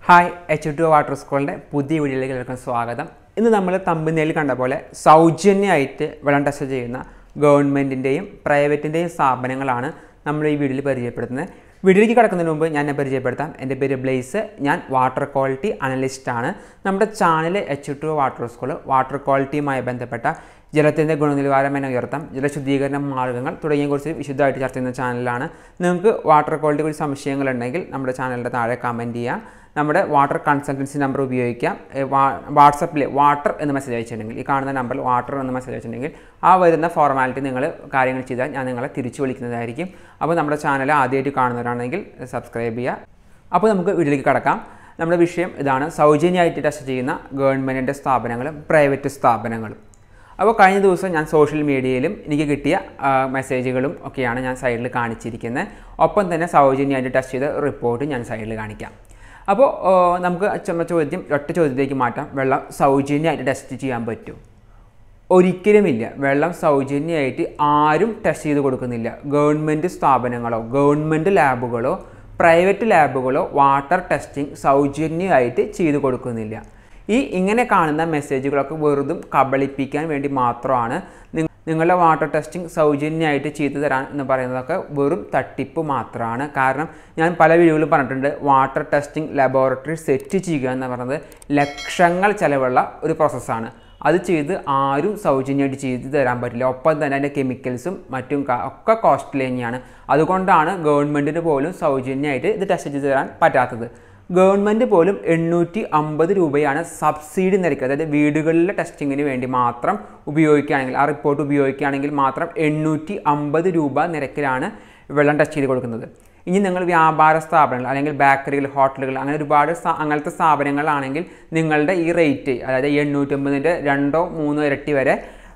hi H two water സ്കൂളിൻ്റെ പുതിയ വീഡിയോയിലേക്ക് എല്ലാവർക്കും സ്വാഗതം ഇന്ന് നമ്മൾ തമ്പിനേൽ കണ്ട പോലെ സൗജന്യമായിട്ട് വെള്ളം ടെസ്റ്റ് ചെയ്യുന്ന ഗവൺമെൻറ്റിൻ്റെയും പ്രൈവറ്റിൻ്റെയും സ്ഥാപനങ്ങളാണ് നമ്മൾ ഈ വീഡിയോയിൽ പരിചയപ്പെടുത്തുന്നത് വീഡിയോയിലേക്ക് കിടക്കുന്നതിന് മുമ്പ് ഞാൻ എന്നെ പരിചയപ്പെടുത്താം എൻ്റെ പേര് ബ്ലേസ് ഞാൻ വാട്ടർ ക്വാളിറ്റി അനലിസ്റ്റാണ് നമ്മുടെ channel H two water school water ക്വാളിറ്റിയുമായി ബന്ധപ്പെട്ട ജലത്തിൻ്റെ ഗുണനിലവാരം എന്നെ ഉയർത്താം ജലശുദ്ധീകരണ മാർഗ്ഗങ്ങൾ തുടങ്ങിയ കുറിച്ച് വിശദമായിട്ട് ചർച്ച ചെയ്യുന്ന ചാനലാണ് നിങ്ങൾക്ക് വാട്ടർ ക്വാളിറ്റി കുറിച്ച് സംശയങ്ങളുണ്ടെങ്കിൽ നമ്മുടെ ചാനലിൻ്റെ താഴെ കമൻറ്റ് ചെയ്യാം നമ്മുടെ വാട്ടർ കൺസൾട്ടൻസി നമ്പർ ഉപയോഗിക്കാം വാട്സപ്പിൽ വാട്ടർ എന്ന് മെസ്സേജ് അയച്ചിട്ടുണ്ടെങ്കിൽ ഈ കാണുന്ന നമ്പറിൽ വാട്ടർ എന്ന് മെസ്സേജ് അയച്ചിട്ടുണ്ടെങ്കിൽ ആ വരുന്ന ഫോർമാലിറ്റി നിങ്ങൾ കാര്യങ്ങൾ ചെയ്താൽ ഞാൻ നിങ്ങളെ തിരിച്ചു വിളിക്കുന്നതായിരിക്കും അപ്പോൾ നമ്മുടെ ചാനൽ ആദ്യമായിട്ട് കാണുന്നവരാണെങ്കിൽ സബ്സ്ക്രൈബ് ചെയ്യുക അപ്പോൾ നമുക്ക് വീട്ടിലേക്ക് കടക്കാം നമ്മുടെ വിഷയം ഇതാണ് സൗജന്യമായിട്ട് ടെസ്റ്റ് ചെയ്യുന്ന ഗവൺമെൻറ്റിൻ്റെ സ്ഥാപനങ്ങളും പ്രൈവറ്റ് സ്ഥാപനങ്ങളും അപ്പോൾ കഴിഞ്ഞ ദിവസം ഞാൻ സോഷ്യൽ മീഡിയയിലും എനിക്ക് കിട്ടിയ ആ, മെസ്സേജുകളും ഒക്കെയാണ് ഞാൻ സൈഡിൽ കാണിച്ചിരിക്കുന്നത് ഒപ്പം തന്നെ സൗജന്യമായിട്ട് ടെസ്റ്റ് ചെയ്ത റിപ്പോർട്ട് ഞാൻ സൈഡിൽ കാണിക്കാം അപ്പോൾ ആ, നമുക്ക് ചുമ ചോദ്യം ഒറ്റ ചോദ്യത്തിലേക്ക് മാറ്റാം വെള്ളം സൗജന്യമായിട്ട് ടെസ്റ്റ് ചെയ്യാൻ പറ്റും ഒരിക്കലുമില്ല വെള്ളം സൗജന്യമായിട്ട് ആരും ടെസ്റ്റ് ചെയ്ത് കൊടുക്കുന്നില്ല ഗവൺമെൻറ് സ്ഥാപനങ്ങളോ ഗവൺമെൻറ് ലാബുകളോ പ്രൈവറ്റ് ലാബുകളോ വാട്ടർ ടെസ്റ്റിംഗ് സൗജന്യമായിട്ട് ചെയ്ത് കൊടുക്കുന്നില്ല ഈ ഇങ്ങനെ കാണുന്ന മെസ്സേജുകളൊക്കെ വെറുതും കബളിപ്പിക്കാൻ വേണ്ടി മാത്രമാണ് നി- നിങ്ങളുടെ വാട്ടർ ടെസ്റ്റിംഗ് സൗജന്യമായിട്ട് ചെയ്തു തരാൻ എന്ന് പറയുന്നതൊക്കെ വെറും തട്ടിപ്പ് മാത്രമാണ് കാരണം ഞാൻ പല വീഡിയോയിലും പറഞ്ഞിട്ടുണ്ട് വാട്ടർ ടെസ്റ്റിംഗ് ലബോറട്ടറി സെറ്റ് ചെയ്യുക എന്ന് പറയുന്നത് ലക്ഷങ്ങൾ ചിലവുള്ള ഒരു പ്രോസസ്സാണ് അത് ചെയ്ത് ആരും സൗജന്യമായിട്ട് ചെയ്ത് തരാൻ പറ്റില്ല ഒപ്പം തന്നെ അതിൻ്റെ കെമിക്കൽസും മറ്റും ക- ഒക്കെ കോസ്റ്റ്ലി തന്നെയാണ് അതുകൊണ്ടാണ് ഗവൺമെൻറ്റിന് പോലും സൗജന്യമായിട്ട് ഇത് ടെസ്റ്റ് ചെയ്ത് തരാൻ പറ്റാത്തത് ഗവൺമെൻറ് പോലും എണ്ണൂറ്റി അമ്പത് രൂപയാണ് സബ്സിഡി നിരക്ക് അതായത് വീടുകളിലെ ടെസ്റ്റിങ്ങിന് വേണ്ടി മാത്രം ഉപയോഗിക്കുകയാണെങ്കിൽ ആ റിപ്പോർട്ട് ഉപയോഗിക്കുകയാണെങ്കിൽ മാത്രം എണ്ണൂറ്റി അമ്പത് രൂപ നിരക്കിലാണ് വെള്ളം ടെസ്റ്റ് ചെയ്ത് കൊടുക്കുന്നത് ഇനി നിങ്ങൾ വ്യാപാര സ്ഥാപനങ്ങൾ അല്ലെങ്കിൽ ബേക്കറികൾ ഹോട്ടലുകൾ അങ്ങനെ ഒരുപാട് സ്ഥാ- അങ്ങനത്തെ സ്ഥാപനങ്ങളാണെങ്കിൽ നിങ്ങളുടെ ഈ റേറ്റ് അതായത് എണ്ണൂറ്റമ്പതിൻ്റെ രണ്ടോ മൂന്നോ ഇരട്ടി വരെ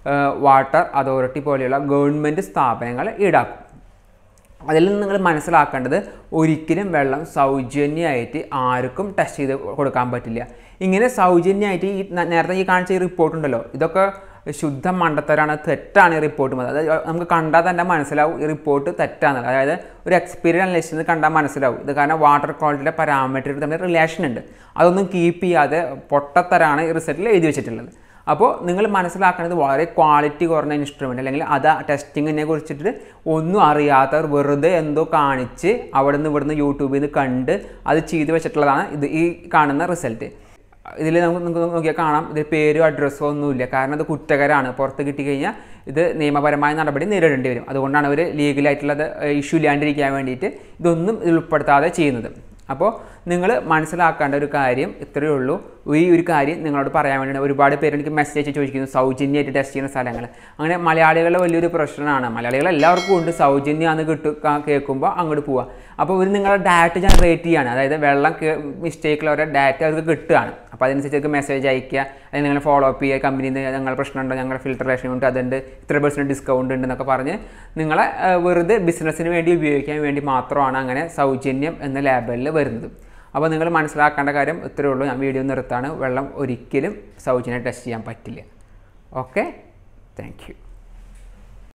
വാട്ടർ അതോറിറ്റി പോലെയുള്ള ഗവൺമെൻറ് സ്ഥാപനങ്ങൾ ഈടാക്കും അതിൽ നിന്ന് നിങ്ങൾ മനസ്സിലാക്കേണ്ടത് ഒരിക്കലും വെള്ളം സൗജന്യമായിട്ട് ആർക്കും ടെസ്റ്റ് ചെയ്ത് കൊടുക്കാൻ പറ്റില്ല ഇങ്ങനെ സൗജന്യമായിട്ട് ഈ ന- നേരത്തെ ഈ കാണിച്ച ഈ റിപ്പോർട്ട് ഉണ്ടല്ലോ ഇതൊക്കെ ശുദ്ധ മണ്ടത്തരാണ് തെറ്റാണ് ഈ റിപ്പോർട്ട് അതായത് നമുക്ക് കണ്ടാൽ തന്നെ മനസ്സിലാവും ഈ റിപ്പോർട്ട് തെറ്റാണ് അതായത് ഒരു എക്സ്പീരിയൻസ് അനലിസ്റ്റ് കണ്ടാൽ മനസ്സിലാവും ഇത് കാരണം വാട്ടർ ക്വാളിറ്റിയുടെ പാരാമീറ്റർ തമ്മിൽ റിലേഷൻ ഉണ്ട് അതൊന്നും കീപ്പ് ചെയ്യാതെ പൊട്ടത്തരാണ് ഈ റിസൾട്ടിൽ എഴുതി വെച്ചിട്ടുള്ളത് അപ്പോൾ നിങ്ങൾ മനസ്സിലാക്കേണ്ടത് വളരെ ക്വാളിറ്റി കുറഞ്ഞ ഇൻസ്ട്രുമെൻ്റ് അല്ലെങ്കിൽ അത് ടെസ്റ്റിങ്ങിനെ കുറിച്ചിട്ട് ഒന്നും അറിയാത്തവർ വെറുതെ എന്തോ കാണിച്ച് അവിടെ നിന്ന് ഇവിടുന്ന് യൂട്യൂബിൽ നിന്ന് കണ്ട് അത് ചെയ്ത് വെച്ചിട്ടുള്ളതാണ് ഇത് ഈ കാണുന്ന റിസൾട്ട് ഇതിൽ നമുക്ക് നിങ്ങൾക്ക് നോക്കിയാൽ കാണാം ഇത് പേരോ അഡ്രസ്സോ ഒന്നുമില്ല കാരണം ഇത് കുറ്റകരമാണ് പുറത്ത് കിട്ടിക്കഴിഞ്ഞാൽ ഇത് നിയമപരമായ നടപടി നേരിടേണ്ടി വരും അതുകൊണ്ടാണ് അവർ ലീഗലായിട്ടുള്ളത് ഇഷ്യൂ ഇല്ലാണ്ടിരിക്കാൻ വേണ്ടിയിട്ട് ഇതൊന്നും ഇതിൽ ഉൾപ്പെടുത്താതെ ചെയ്യുന്നത് അപ്പോൾ നിങ്ങൾ മനസ്സിലാക്കേണ്ട ഒരു കാര്യം ഇത്രയേ ഉള്ളൂ ഈ ഒരു കാര്യം നിങ്ങളോട് പറയാൻ വേണ്ടിയാണ് ഒരുപാട് പേര് എനിക്ക് മെസ്സേജ് ചോദിക്കുന്നു സൗജന്യമായിട്ട് ടെസ്റ്റ് ചെയ്യുന്ന സ്ഥലങ്ങൾ അങ്ങനെ മലയാളികളുടെ വലിയൊരു പ്രശ്നമാണ് മലയാളികൾ എല്ലാവർക്കും ഉണ്ട് സൗജന്യമാണെന്ന് കിട്ടു കേൾക്കുമ്പോൾ അങ്ങോട്ട് പോവുക അപ്പോൾ ഇവർ നിങ്ങളുടെ ഡാറ്റ ജനറേറ്റ് ചെയ്യാണ് അതായത് വെള്ളം മിസ്റ്റേക്കിൽ അവരുടെ ഡാറ്റ അവർക്ക് കിട്ടുകയാണ് അപ്പോൾ അതനുസരിച്ച് അവർക്ക് മെസ്സേജ് അയക്കുക അല്ലെങ്കിൽ നിങ്ങൾ ഫോളോ അപ്പ് ചെയ്യുക കമ്പനിയിൽ നിന്ന് ഞങ്ങൾ പ്രശ്നമുണ്ട് ഞങ്ങളുടെ ഫിൽട്രേഷൻ ഉണ്ട് അതുണ്ട് ഇത്ര പെർസെൻറ്റ് ഡിസ്കൗണ്ട് ഉണ്ട് എന്നൊക്കെ പറഞ്ഞ് നിങ്ങളെ ആ, വെറുതെ ബിസിനസ്സിന് വേണ്ടി ഉപയോഗിക്കാൻ വേണ്ടി മാത്രമാണ് അങ്ങനെ സൗജന്യം എന്ന ലേബലിൽ വരുന്നത് അപ്പോൾ നിങ്ങൾ മനസ്സിലാക്കേണ്ട കാര്യം ഇത്രയേ ഉള്ളൂ ഞാൻ വീഡിയോ നിർത്താണ് വെള്ളം ഒരിക്കലും സൗജന്യം ടെസ്റ്റ് ചെയ്യാൻ പറ്റില്ല ഓക്കെ താങ്ക് യു